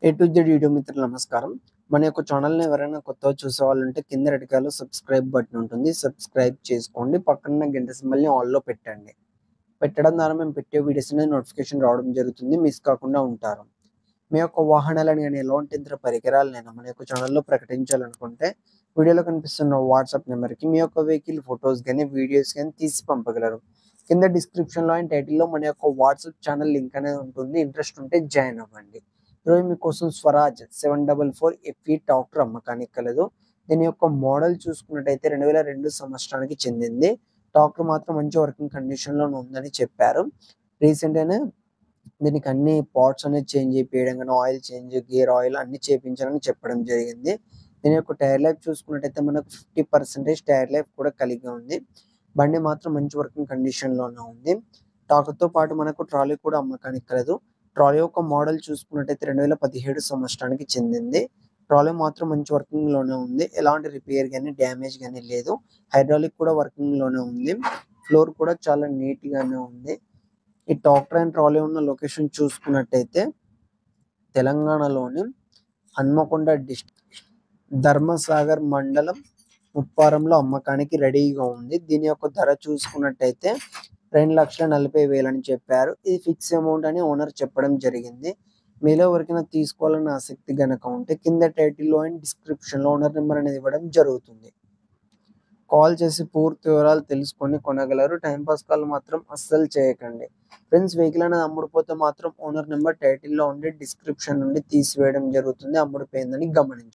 A to Z video మిత్రులు నమస్కారం మన యొక్క ఛానల్ని ఎవరైనా కొత్తగా చూసే వాళ్ళు ఉంటే కింద రెడకాయలో సబ్స్క్రైబ్ బటన్ ఉంటుంది సబ్స్క్రైబ్ చేసుకోండి పక్కన గంట సింబల్ని ఆల్లో పెట్టండి పెట్టడం ద్వారా మేము పెట్టే వీడియోస్ అనేది నోటిఫికేషన్ రావడం జరుగుతుంది మిస్ కాకుండా ఉంటారు మీ యొక్క వాహనాలను కానీ ఎలాంటి ఇతర పరికరాలనైనా మన యొక్క ఛానల్లో ప్రకటించాలనుకుంటే వీడియోలో కనిపిస్తున్న వాట్సాప్ నెంబర్కి మీ యొక్క వెహికల్ ఫొటోస్ కానీ వీడియోస్ కానీ తీసి పంపగలరు కింద డిస్క్రిప్షన్లో అండ్ టైటిల్లో మన యొక్క వాట్సాప్ ఛానల్ లింక్ అనేది ఉంటుంది ఇంట్రెస్ట్ ఉంటే జాయిన్ అవ్వండి ఈరోజు మీకోసం Swaraj seven double four FE tractor అమ్మకానికి కలదు దీని యొక్క మోడల్ చూసుకున్నట్టయితే రెండు వేల రెండు సంవత్సరానికి చెందింది ట్రాక్టర్ మాత్రం మంచి వర్కింగ్ కండిషన్లో ఉందని చెప్పారు రీసెంట్గానే దీనికి అన్ని పార్ట్స్ అనేది చేంజ్ చేయించడం కానీ ఆయిల్ చేంజ్ గేర్ ఆయిల్ అన్ని చేయించాలని చెప్పడం జరిగింది దీని యొక్క టైర్ లైఫ్ చూసుకున్నట్టయితే మనకు ఫిఫ్టీ పర్సెంటేజ్ టైర్ లైఫ్ కూడా కలిగి ఉంది బండి మాత్రం మంచి వర్కింగ్ కండిషన్లోనే ఉంది టాకర్తో పాటు మనకు ట్రాలీ కూడా అమ్మకానికి కలదు ట్రాలీ యొక్క మోడల్ చూసుకున్నట్టయితే రెండు వేల పదిహేడు సంవత్సరానికి చెందింది ట్రాలీ మాత్రం మంచి వర్కింగ్ లోనే ఉంది ఎలాంటి రిపేర్ కానీ డ్యామేజ్ కానీ లేదు హైడ్రాలిక్ కూడా వర్కింగ్ లోనే ఉంది ఫ్లోర్ కూడా చాలా నీట్ గానే ఉంది ఈ ట్రాక్టర్ అండ్ ట్రాలీ ఉన్న లొకేషన్ చూసుకున్నట్టయితే తెలంగాణలోని హన్మకొండ డిస్ట్రిక్ట్ ధర్మసాగర్ మండలం ముప్పారంలో అమ్మకానికి రెడీగా ఉంది దీని యొక్క ధర చూసుకున్నట్టయితే రెండు లక్షల నలభై వేలు అని చెప్పారు ఇది ఫిక్స్ అమౌంట్ అని ఓనర్ చెప్పడం జరిగింది మీలో ఎవరికైనా తీసుకోవాలని ఆసక్తి గనక ఉంటే కింద టైటిల్లో అండ్ డిస్క్రిప్షన్లో ఓనర్ నెంబర్ అనేది ఇవ్వడం జరుగుతుంది కాల్ చేసి పూర్తి వివరాలు తెలుసుకొని కొనగలరు టైంపాస్ కాల్ మాత్రం అస్సలు చేయకండి ఫ్రెండ్స్ వెహికల్ అనేది అమ్ముడుపోతే మాత్రం ఓనర్ నెంబర్ టైటిల్లో ఉండి డిస్క్రిప్షన్ నుండి తీసివేయడం జరుగుతుంది అమ్ముడుపోయిందని గమనించండి